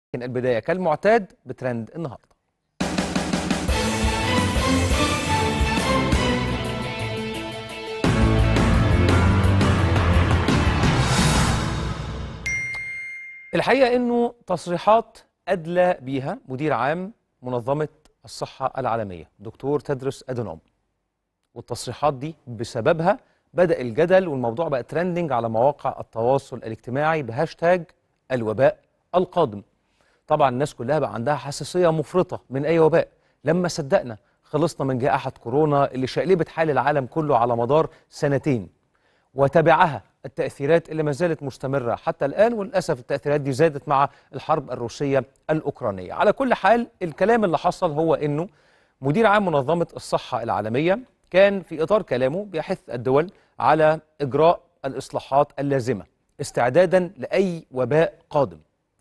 لكن البداية كالمعتاد بترند النهاردة الحقيقة أنه تصريحات أدلى بيها مدير عام منظمة الصحة العالمية دكتور تدرس أدنوم والتصريحات دي بسببها بدأ الجدل والموضوع بقى ترندنج على مواقع التواصل الاجتماعي بهاشتاج الوباء القادم طبعا الناس كلها بقى عندها حساسية مفرطة من أي وباء لما صدقنا خلصنا من جائحة كورونا اللي شقلبت حال العالم كله على مدار سنتين وتبعها التأثيرات اللي ما زالت مستمرة حتى الآن وللأسف التأثيرات دي زادت مع الحرب الروسية الأوكرانية على كل حال الكلام اللي حصل هو أنه مدير عام منظمة الصحة العالمية كان في إطار كلامه بيحث الدول على إجراء الإصلاحات اللازمة استعدادا لأي وباء قادم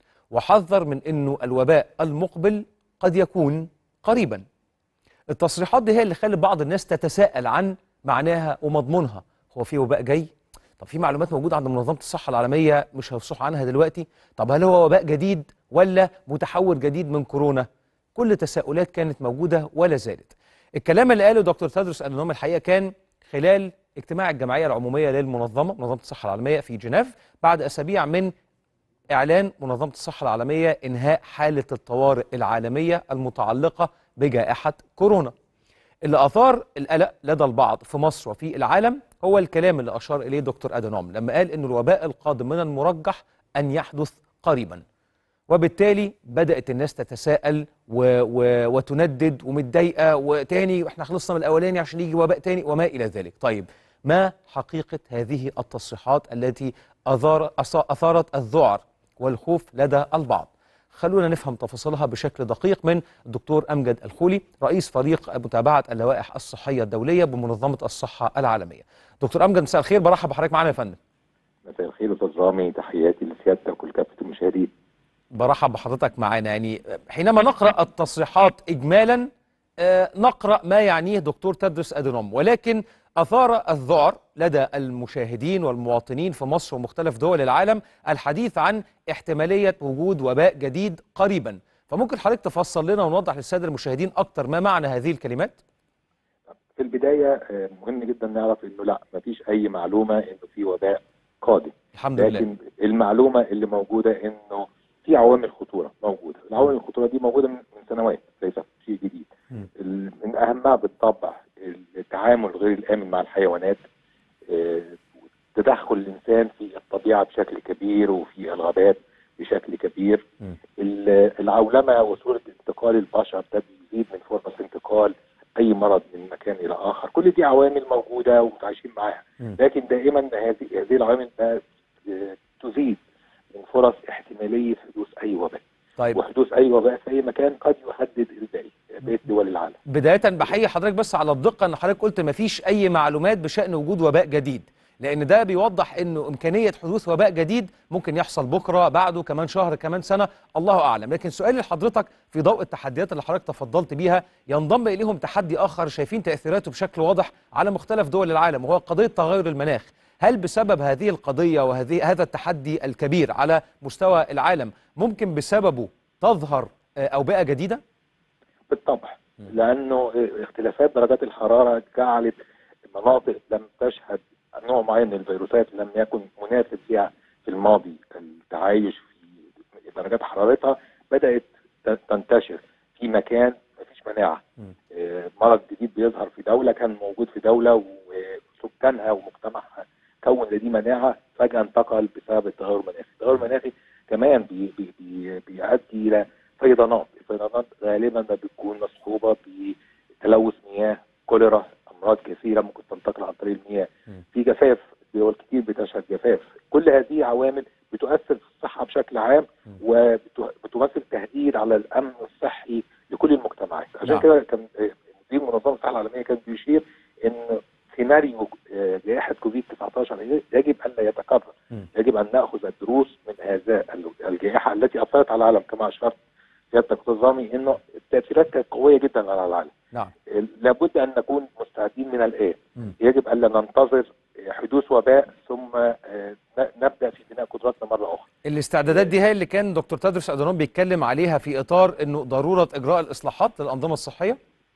وحذر من أنه الوباء المقبل قد يكون قريبا التصريحات دي هي اللي خلت بعض الناس تتساءل عن معناها ومضمونها هو في وباء جاي طب في معلومات موجودة عند منظمة الصحة العالمية مش هيفصحوا عنها دلوقتي طب هل هو وباء جديد ولا متحور جديد من كورونا كل تساؤلات كانت موجودة ولا زالت الكلام اللي قاله دكتور تدرس أدنوم الحقيقة كان خلال اجتماع الجمعية العمومية للمنظمة منظمة الصحة العالمية في جنيف بعد أسابيع من إعلان منظمة الصحة العالمية إنهاء حالة الطوارئ العالمية المتعلقة بجائحة كورونا اللي أثار القلق لدى البعض في مصر وفي العالم هو الكلام اللي أشار إليه دكتور أدنوم لما قال إن الوباء القادم من المرجح أن يحدث قريبا وبالتالي بدأت الناس تتساءل و... و... وتندد ومتضايقة وتاني احنا خلصنا من الأولاني عشان يجي وباء تاني وما إلى ذلك طيب ما حقيقة هذه التصريحات التي أثار... أثارت الذعر والخوف لدى البعض خلونا نفهم تفاصيلها بشكل دقيق من الدكتور أمجد الخولي رئيس فريق متابعة اللوائح الصحية الدولية بمنظمة الصحة العالمية دكتور أمجد مساء الخير برحب بحضرتك معنا يا فندم مساء الخير استاذ رامي تحياتي لسيادتك ولكافه المشاهدين برحب بحضرتك معانا يعني حينما نقرأ التصريحات إجمالا آه، نقرأ ما يعنيه دكتور تدرس أدنوم ولكن أثار الذعر لدى المشاهدين والمواطنين في مصر ومختلف دول العالم الحديث عن احتمالية وجود وباء جديد قريبا فممكن حضرتك تفصل لنا ونوضح للسادة المشاهدين أكتر ما معنى هذه الكلمات؟ في البدايه آه، مهم جدا نعرف انه لا مفيش اي معلومه انه في وباء قادم الحمد لله لكن المعلومه اللي موجوده انه في عوامل خطوره موجوده العوامل الخطوره دي موجوده من من سنوات ليس شيء جديد مم. ال- من اهمها بالطبع التعامل غير الامن مع الحيوانات آه، تدخل الانسان في الطبيعه بشكل كبير وفي الغابات بشكل كبير مم. ال- العولمه وصوره انتقال البشر ده بيزيد من فرص انتقال اي مرض من مكان الى اخر كل دي عوامل موجوده ومتعايشين معاها مم. لكن دائما هذه هذه العوامل ما آه، تزيد من فرص احتماليه حدوث اي وباء طيب وحدوث اي وباء في اي مكان قد يهدد الباقي بقيه دول العالم بداية بحيي حضرتك بس على الدقة ان حضرتك قلت مفيش اي معلومات بشأن وجود وباء جديد لان ده بيوضح انه امكانية حدوث وباء جديد ممكن يحصل بكرة بعده كمان شهر كمان سنة الله اعلم لكن سؤالي لحضرتك في ضوء التحديات اللي حضرتك تفضلت بيها ينضم اليهم تحدي اخر شايفين تأثيراته بشكل واضح على مختلف دول العالم وهو قضية تغير المناخ هل بسبب هذه القضية وهذه هذا التحدي الكبير على مستوى العالم ممكن بسببه تظهر آه، أوبئة جديدة؟ بالطبع لانه اختلافات درجات الحراره جعلت مناطق لم تشهد نوع معين من الفيروسات لم يكن مناسب فيها في الماضي التعايش في درجات حرارتها بدات ت- تنتشر في مكان مفيش مناعه مم. آه، مرض جديد بيظهر في دوله كان موجود في دوله وسكانها ومجتمعها كون لديه مناعه فجاه انتقل بسبب التغير المناخي، التغير المناخي كمان بي بي بي بيؤدي الى فيضانات، الفيضانات غالبا ما بتكون مصحوبه بتلوث مياه، كوليرا، امراض كثيره ممكن تنتقل عن طريق المياه، مم. في جفاف دول كتير بتشهد جفاف، كل هذه عوامل بتؤثر في الصحه بشكل عام وبتمثل تهديد على الامن الصحي لكل المجتمعات، عشان نعم. كده كان آه، مدير منظمه الصحه العالميه كان بيشير ان سيناريو آه، جائحه كوفيد 19 يجب الا يتكرر مم. يجب ان ناخذ الدروس من هذا ال- الجائحه التي اثرت على العالم كما اشرت سيادتك استاذ رامي انه التاثيرات كانت قويه جدا على العالم نعم لابد ان نكون مستعدين من الان مم. يجب الا ننتظر حدوث وباء ثم آه، ن- نبدا في بناء قدراتنا مره اخرى الاستعدادات دي هي اللي كان دكتور تدرس ادونوم بيتكلم عليها في اطار انه ضروره اجراء الاصلاحات للانظمه الصحيه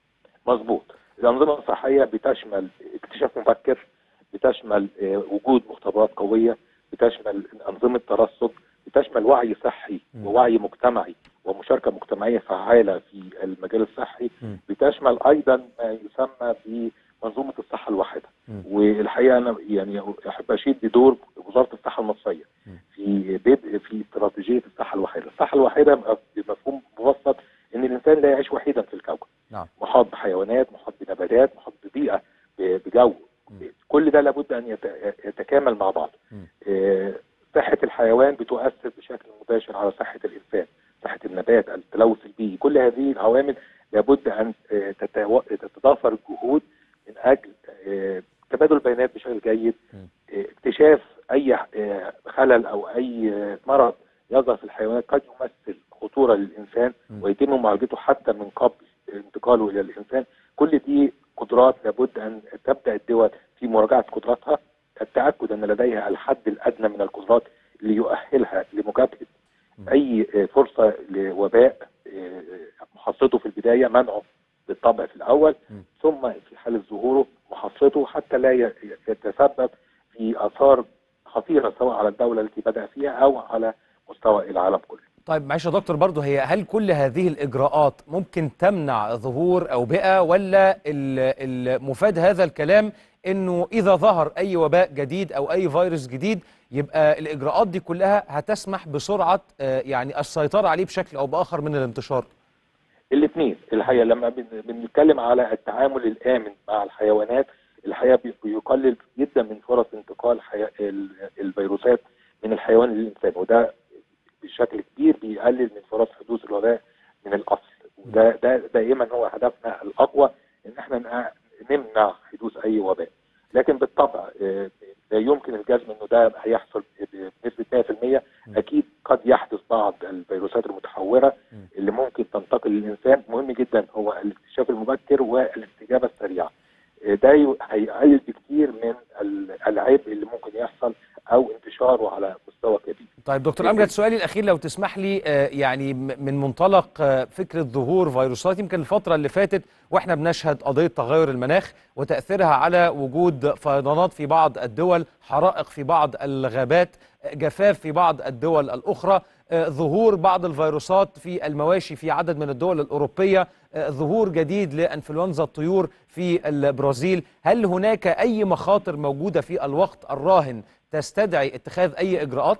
مظبوط الانظمه الصحيه بتشمل اكتشاف مبكر بتشمل آه، وجود مختبرات قويه بتشمل انظمه ترصد بتشمل وعي صحي م. ووعي مجتمعي ومشاركه مجتمعيه فعاله في المجال الصحي م. بتشمل ايضا ما يسمى بمنظومه الصحه الواحده م. والحقيقه انا يعني احب اشيد بدور وزاره الصحه المصريه م. في بدء في استراتيجيه الصحه الواحده، الصحه الواحده بمفهوم مبسط ان الانسان لا يعيش وحيدا في الكوكب نعم محاط بحيوانات محاط بنباتات محاط ببيئه ب- بجو م. كل ده لابد ان يت- يتكامل مع بعض م. آه، صحه الحيوان بتؤثر بشكل مباشر على صحه الانسان صحه النبات التلوث البيئي كل هذه العوامل لابد ان آه، تتوا- تتضافر الجهود من اجل آه، تبادل البيانات بشكل جيد م. آه، اكتشاف اي آه، خلل او اي آه، مرض يظهر في الحيوانات قد يمثل خطوره للانسان م. ويتم معالجته حتى من قبل انتقاله الى الانسان كل دي قدرات لابد ان تبدا الدول في مراجعه قدراتها التاكد ان لديها الحد الادنى من القدرات اللي يؤهلها لمجابهه م. اي آه، فرصه لوباء آه، محصته في البدايه منعه بالطبع في الاول م. ثم في حاله ظهوره محصته حتى لا ي- يتسبب في اثار خطيره سواء على الدوله التي بدا فيها او على مستوى العالم كله. طيب معلش يا دكتور برضه هي هل كل هذه الاجراءات ممكن تمنع ظهور اوبئه ولا ال- المفاد هذا الكلام انه اذا ظهر اي وباء جديد او اي فيروس جديد يبقى الاجراءات دي كلها هتسمح بسرعه آه، يعني السيطره عليه بشكل او باخر من الانتشار الاثنين الحقيقه لما بن- بنتكلم على التعامل الامن مع الحيوانات الحقيقه بي- بيقلل جدا من فرص انتقال حي... ال- الفيروسات من الحيوان للانسان وده بشكل كبير بيقلل من فرص حدوث الوباء من الاصل وده ده دائما هو هدفنا الاقوى ان احنا نع- نمنع حدوث اي وباء لكن بالطبع آه، لا يمكن الجزم انه ده هيحصل بنسبه 100% اكيد قد يحدث بعض الفيروسات المتحوره م. اللي ممكن تنتقل للانسان مهم جدا هو الاكتشاف المبكر والاستجابه السريعه آه، ده ي- هيقلل بكتير من ال- العبء اللي ممكن يحصل او انتشاره على مستوى كبير طيب دكتور امجد سؤالي الاخير لو تسمح لي آه، يعني م- من منطلق آه، فكره ظهور فيروسات يمكن الفتره اللي فاتت واحنا بنشهد قضيه تغير المناخ وتاثيرها على وجود فيضانات في بعض الدول حرائق في بعض الغابات آه، جفاف في بعض الدول الاخرى آه، ظهور بعض الفيروسات في المواشي في عدد من الدول الاوروبيه آه، ظهور جديد لانفلونزا الطيور في البرازيل هل هناك اي مخاطر موجوده في الوقت الراهن تستدعي اتخاذ اي اجراءات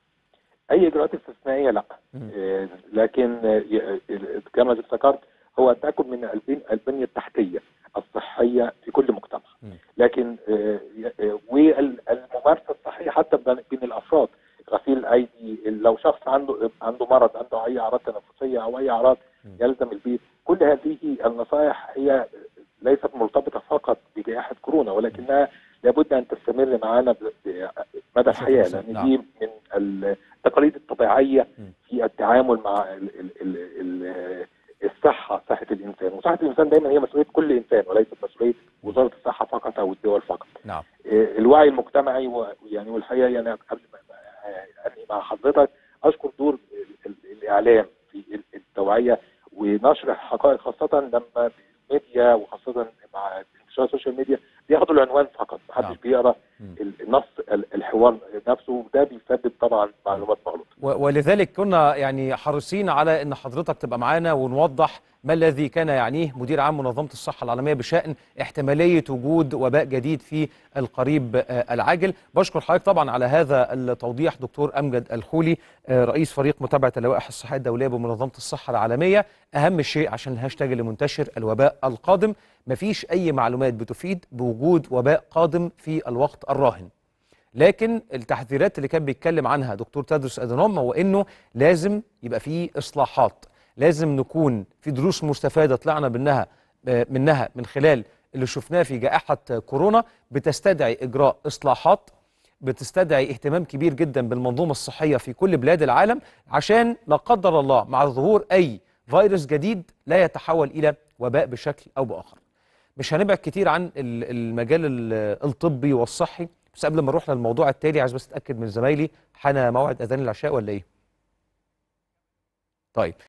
اي اجراءات استثنائيه لا مم. آه، لكن آه، ي- ال- كما ذكرت هو التاكد من البن- البنيه التحتيه الصحيه في كل مجتمع مم. لكن آه، ي- آه، والممارسه الصحيه حتى بين بين الافراد غسيل الايدي لو شخص عنده عنده مرض عنده اي اعراض تنفسيه او اي اعراض مم. يلزم البيت كل هذه النصائح هي ليست مرتبطه فقط بجائحه كورونا ولكنها لابد ان تستمر معنا ب- ب- مدى الحياه بشكل لان نعم. دي من التقاليد الطبيعيه مم. في التعامل مع ال ال ال ال الصحه صحه الانسان وصحه الانسان دايما هي مسؤوليه كل انسان وليست مسؤوليه وزاره الصحه فقط او الدول فقط نعم آه، الوعي المجتمعي ويعني والحقيقه يعني قبل ما ما انهي مع حضرتك اشكر دور ال- ال- الاعلام في ال- التوعيه ونشر الحقائق خاصه لما الميديا وخاصه مع انتشار السوشيال ميديا بياخدوا العنوان فقط نعم. محدش بيقرا مم. ال- النص ال- الحوار نفسه وده بيسبب طبعا معلومات مغلوطه و- ولذلك كنا يعني حريصين على ان حضرتك تبقى معانا ونوضح ما الذي كان يعنيه مدير عام منظمه الصحه العالميه بشان احتماليه وجود وباء جديد في القريب آه، العاجل بشكر حضرتك طبعا على هذا التوضيح دكتور امجد الخولي آه، رئيس فريق متابعه اللوائح الصحيه الدوليه بمنظمه الصحه العالميه اهم شيء عشان الهاشتاج اللي منتشر الوباء القادم مفيش اي معلومات بتفيد بوجود وباء قادم في الوقت الراهن لكن التحذيرات اللي كان بيتكلم عنها دكتور تدرس ادنوم هو انه لازم يبقى في اصلاحات لازم نكون في دروس مستفاده طلعنا منها منها من خلال اللي شفناه في جائحه كورونا بتستدعي اجراء اصلاحات بتستدعي اهتمام كبير جدا بالمنظومه الصحيه في كل بلاد العالم عشان لا قدر الله مع ظهور اي فيروس جديد لا يتحول الى وباء بشكل او باخر مش هنبعد كتير عن ال- المجال ال- الطبي والصحي بس قبل ما نروح للموضوع التالي عايز بس اتاكد من زمايلي حان موعد اذان العشاء ولا ايه طيب